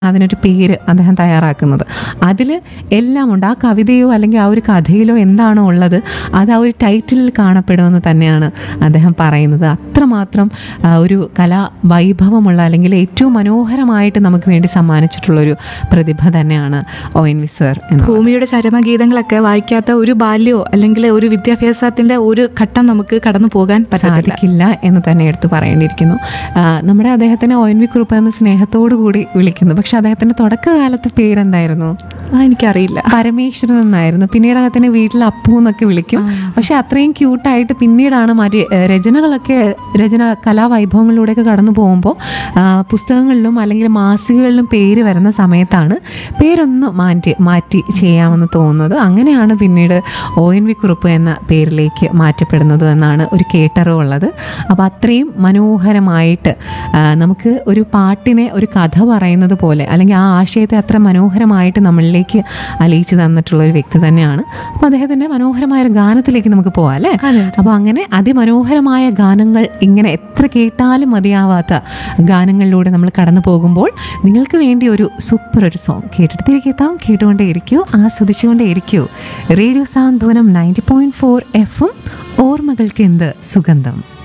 അതിനൊരു പേര് അദ്ദേഹം തയ്യാറാക്കുന്നത് അതിൽ എല്ലാം ഉണ്ട് ആ കവിതയോ അല്ലെങ്കിൽ ആ ഒരു കഥയിലോ എന്താണോ ഉള്ളത് അത് ആ ഒരു ടൈറ്റിലിൽ കാണപ്പെടുമെന്ന് തന്നെയാണ് അദ്ദേഹം പറയുന്നത് അത്രമാത്രം ആ, ഒരു കലാ വൈഭവമുള്ള അല്ലെങ്കിൽ ഏറ്റവും മനോഹരമായിട്ട് നമുക്ക് വേണ്ടി സമ്മാനിച്ചിട്ടുള്ളൊരു പ്രതിഭ തന്നെയാണ് ഒ എൻ വി സർ എന്ന് ഭൂമിയുടെ ചരമഗീതങ്ങളൊക്കെ വായിക്കാത്ത ഒരു ബാല്യമോ അല്ലെങ്കിൽ ഒരു വിദ്യാഭ്യാസത്തിന്റെ ഒരു ഘട്ടം നമുക്ക് കടന്നു പോകാൻ പറ്റത്തില്ല സാധിക്കില്ല എന്ന് തന്നെ എടുത്തു പറയേണ്ടിയിരിക്കുന്നു ആ, നമ്മുടെ അദ്ദേഹത്തിനെ ഒ എൻ വി കുറുപ്പ് എന്ന് സ്നേഹത്തോടു കൂടി വിളിക്കുന്നു പക്ഷെ അദ്ദേഹത്തിന്റെ തുടക്കകാലത്തെ പേരെന്തായിരുന്നു ആ എനിക്കറിയില്ല പരമേശ്വരൻ എന്നായിരുന്നു പിന്നീട് അദ്ദേഹത്തിന് വീട്ടിൽ അപ്പു എന്നൊക്കെ വിളിക്കും പക്ഷെ അത്രയും ക്യൂട്ടായിട്ട് പിന്നീടാണ് മറ്റ് ഏഹ്, രചനകളൊക്കെ രചന കലാവൈഭവങ്ങളിലൂടെയൊക്കെ കടന്നു പോകുമ്പോൾ ആ, പുസ്തകങ്ങളിലും അല്ലെങ്കിൽ മാസികകളിലും പേര് വരുന്ന സമയത്താണ് പേരൊന്ന് മാറ്റി മാറ്റി ചെയ്യാമെന്ന് തോന്നുന്നത് അങ്ങനെയാണ് പിന്നീട് ഒ എൻ വി കുറുപ്പ് എന്ന പേരിലേക്ക് മാറ്റപ്പെടുന്നത് എന്നാണ് ഒരു കേട്ടറിവുള്ളത് അപ്പോൾ അത്രയും മനോഹരമായിട്ട് ആ, നമുക്ക് ഒരു പാട്ടിനെ ഒരു കഥ പറയുന്നത് പോലെ അല്ലെങ്കിൽ ആ ആശയത്തെ അത്ര മനോഹരമായിട്ട് നമ്മളിലേക്ക് അലിയിച്ച് തന്നിട്ടുള്ള ഒരു വ്യക്തി തന്നെയാണ് അപ്പോൾ അദ്ദേഹത്തിൻ്റെ മനോഹരമായ ഒരു ഗാനത്തിലേക്ക് നമുക്ക് പോവാം അല്ലേ അതെ. അപ്പോൾ അങ്ങനെ അതിമനോഹരമായ ഗാനങ്ങൾ ഇങ്ങനെ എത്ര കേട്ടാലും മതിയാവാത്ത ഗാനങ്ങളിലൂടെ നമ്മൾ കടന്നു പോകുമ്പോൾ നിങ്ങൾക്ക് വേണ്ടി ഒരു സൂപ്പർ ഒരു സോങ് കേട്ടിട്ട് തിരികെ എത്താം കേട്ടുകൊണ്ടേ ഇരിക്കൂ ആസ്വദിച്ചുകൊണ്ടേ ഇരിക്കൂ radio Santhwanam ninety point four എഫും ഓർമ്മകൾക്ക് എന്ത് സുഗന്ധം